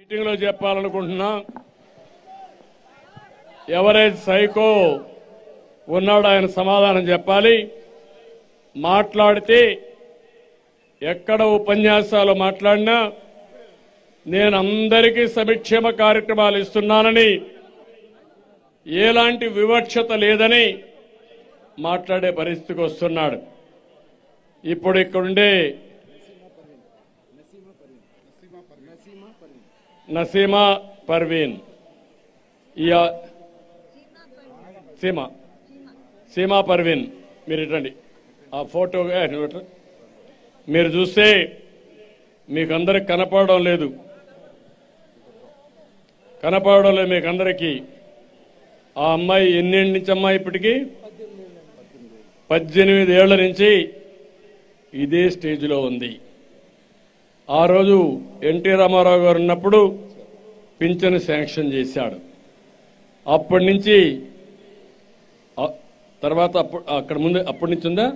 Meeting లో చెప్పాలనుకుంటున్నా ఎవరైతే psycho ఉన్నాడో ఆయన సమాధానం చెప్పాలి మాట్లాడితే ఎక్కడ ఉపన్యాసాలు మాట్లాడినా నేను అందరికీ సంక్షేమ కార్యక్రమాలు ఇస్తున్నానని ఎలాంటి వివక్షత లేదని మాట్లాడే పరిస్థితికి వస్తున్నాడు ఇప్పుడు ఇక్కడుండే నసీమా పర్వీన్ ఈ ఆ- సీమ సీమా పర్వీన్ మీరు ఇటండి ఆ ఫోటో ఏ, నువ్వు ఇట్రా. మీరు చూస్తే మీకు అందరికి కనపడడం లేదు కనపడడం లేదు మీకు అందరికీ ఆ అమ్మాయి ఎన్నేళ్ళ నుంచి అమ్మాయి ఇప్పటికి పద్దెనిమిది ఏళ్ల నుంచి ఇదే స్టేజ్లో ఉంది ఆ రోజు ఎన్టీ రామారావు గారు ఉన్నప్పుడు పింఛను శాంక్షన్ చేశాడు అప్పటి నుంచి ఆ- తర్వాత అప్పుడు అక్కడ ముందు అప్పటి నుంచి ఉందా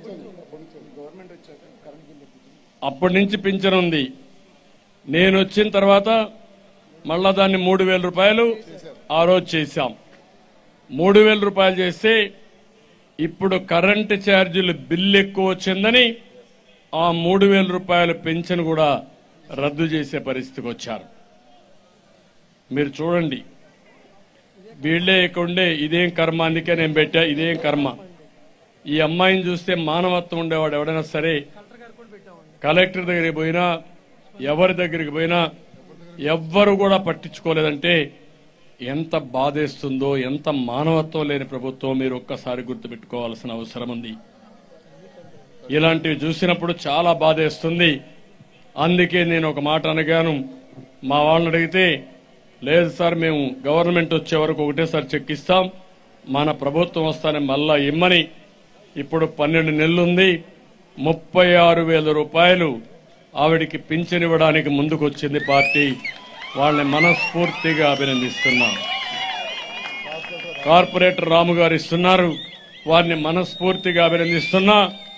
అప్పటి నుంచి పింఛన్ ఉంది నేను వచ్చిన తర్వాత మళ్ళా దాన్ని మూడు వేల రూపాయలు ఆ రోజు చేశాం మూడు వేల రూపాయలు చేస్తే ఇప్పుడు కరెంటు ఛార్జీలు బిల్లు ఎక్కువ వచ్చిందని ఆ మూడు వేల రూపాయల పెన్షన్ కూడా రద్దు చేసే పరిస్థితికి వచ్చారు మీరు చూడండి వీళ్ళే ఇక్కడ ఉండే ఇదేం కర్మ అందుకే నేను పెట్టా ఇదేం కర్మ ఈ అమ్మాయిని చూస్తే మానవత్వం ఉండేవాడు ఎవడైనా సరే కలెక్టర్ దగ్గరికి పోయినా ఎవరి దగ్గరికి పోయినా ఎవ్వరు కూడా పట్టించుకోలేదంటే ఎంత బాధేస్తుందో ఎంత మానవత్వం లేని ప్రభుత్వం మీరు ఒక్కసారి గుర్తుపెట్టుకోవాల్సిన అవసరం ఉంది ఇలాంటివి చూసినప్పుడు చాలా బాధేస్తుంది అందుకే నేను ఒక మాట అనగాను మా వాళ్ళని అడిగితే లేదు సార్ మేము గవర్నమెంట్ వచ్చే వరకు ఒకటేసారి చెక్ ఇస్తాం మన ప్రభుత్వం వస్తానే మళ్ళా ఇమ్మని ఇప్పుడు పన్నెండు నెలలుంది ముప్పై ఆరు వేల రూపాయలు ఆవిడికి పింఛన్ ఇవ్వడానికి ముందుకొచ్చింది పార్టీ వాళ్ళని మనస్ఫూర్తిగా అభినందిస్తున్నాం కార్పొరేటర్ రాము గారు ఇస్తున్నారు వారిని మనస్ఫూర్తిగా అభినందిస్తున్నా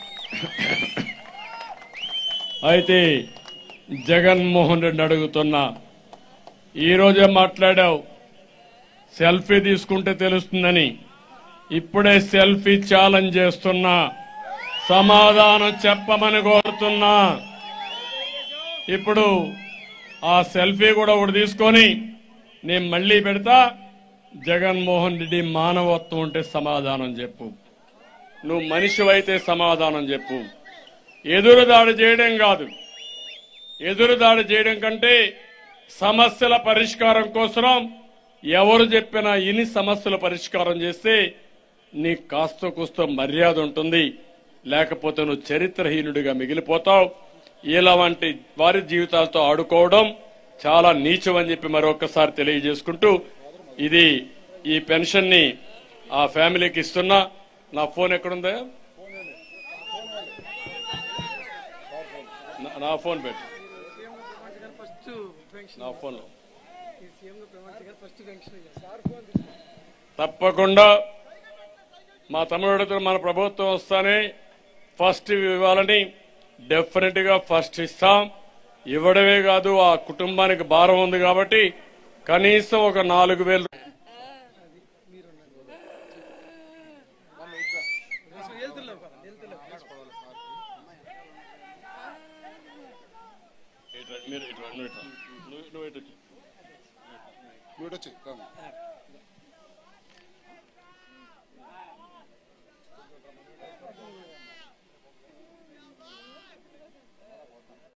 అయితే జగన్మోహన్ రెడ్డి అడుగుతున్నా ఈ రోజే మాట్లాడావు సెల్ఫీ తీసుకుంటే తెలుస్తుందని ఇప్పుడే సెల్ఫీ ఛాలెంజ్ చేస్తున్నా సమాధానం చెప్పమని కోరుతున్నా ఇప్పుడు ఆ సెల్ఫీ కూడా ఒకటి తీసుకొని నేను మళ్ళీ పెడతా జగన్మోహన్ రెడ్డి మానవత్వం ఉంటే సమాధానం చెప్పు నువ్వు మనిషివైతే సమాధానం చెప్పు ఎదురు దాడి చేయడం కాదు ఎదురు దాడి చేయడం కంటే సమస్యల పరిష్కారం కోసం ఎవరు చెప్పినా ఇన్ని సమస్యల పరిష్కారం చేస్తే నీకు కాస్త కూస్తో మర్యాద ఉంటుంది లేకపోతే నువ్వు చరిత్రహీనుడిగా మిగిలిపోతావు ఇలా వంటి వారి జీవితాలతో ఆడుకోవడం చాలా నీచం అని చెప్పి మరొకసారి తెలియజేసుకుంటూ ఇది ఈ పెన్షన్ ని ఆ ఫ్యామిలీకి ఇస్తున్నా నా ఫోన్ ఎక్కడుందా నా- నా ఫోన్ పెట్టు ఫస్ట్ పెన్షన్ నా ఫోన్ లో ఈ సీఎం ప్రమాణ్ గారు ఫస్ట్ పెన్షన్ తప్పకుండా మా తమ్ముడు అడుగుతున్న మన ప్రభుత్వం వస్తానే ఫస్ట్ ఇవ్వాలని డెఫినెట్ గా ఫస్ట్ ఇస్తాం ఇవ్వడమే కాదు ఆ కుటుంబానికి భారం ఉంది కాబట్టి కనీసం ఒక నాలుగు వేలు ఇట్రా, మీరు ఇట్రా, నువ్వు ఇట్రా. నువ్వు- నువ్వు ఇటు వచ్చి. వీడొచ్చి రాము